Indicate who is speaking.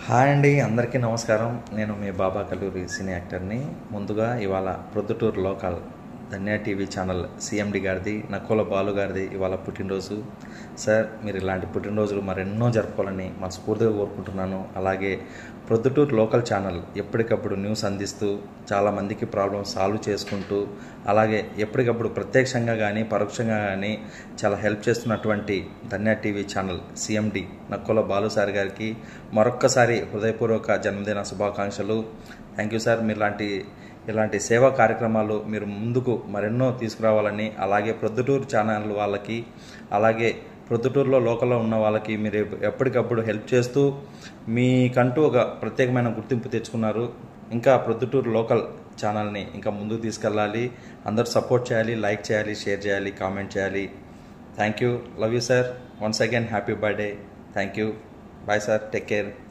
Speaker 1: hi అండి అందరికీ నమస్కారం నేను మీ బాబా కల్లూరి సినీ యాక్టర్ని ముందుగా ఇవాళ Proddatur local Dhanya TV channel CMD గారిది నక్కుల బాలు గారిది ఇవాళ పుట్టినరోజు సార్ మీరు ఇలాంటి పుట్టినరోజులు మరెన్నో జరుపుకోవాలని మనస్ఫూర్తిగా కోరుకుంటున్నాను అలాగే ప్రొద్దుటూరు లోకల్ ఛానల్ ఎప్పటికప్పుడు న్యూస్ అందిస్తూ చాలామందికి ప్రాబ్లమ్ సాల్వ్ చేసుకుంటూ అలాగే ఎప్పటికప్పుడు ప్రత్యక్షంగా కానీ పరోక్షంగా కానీ చాలా హెల్ప్ చేస్తున్నటువంటి Dhanya TV channel CMD Nakkula Balu sir గారికి మరొక్కసారి హృదయపూర్వక జన్మదిన శుభాకాంక్షలు థ్యాంక్ యూ సార్ మీరు లాంటి ఇలాంటి సేవా కార్యక్రమాలు మీరు ముందుకు మరెన్నో తీసుకురావాలని అలాగే ప్రొద్దుటూరు ఛానల్ వాళ్ళకి అలాగే ప్రొద్దుటూరులో లోకల్లో ఉన్న వాళ్ళకి మీరు ఎప్పటికప్పుడు హెల్ప్ చేస్తూ మీకంటూ ఒక ప్రత్యేకమైన గుర్తింపు తెచ్చుకున్నారు ఇంకా ప్రొద్దుటూరు లోకల్ ఛానల్ని ఇంకా ముందుకు తీసుకెళ్ళాలి అందరూ సపోర్ట్ చేయాలి లైక్ చేయాలి షేర్ చేయాలి కామెంట్ చేయాలి thank you love you sir once again happy birthday thank you bye sir take care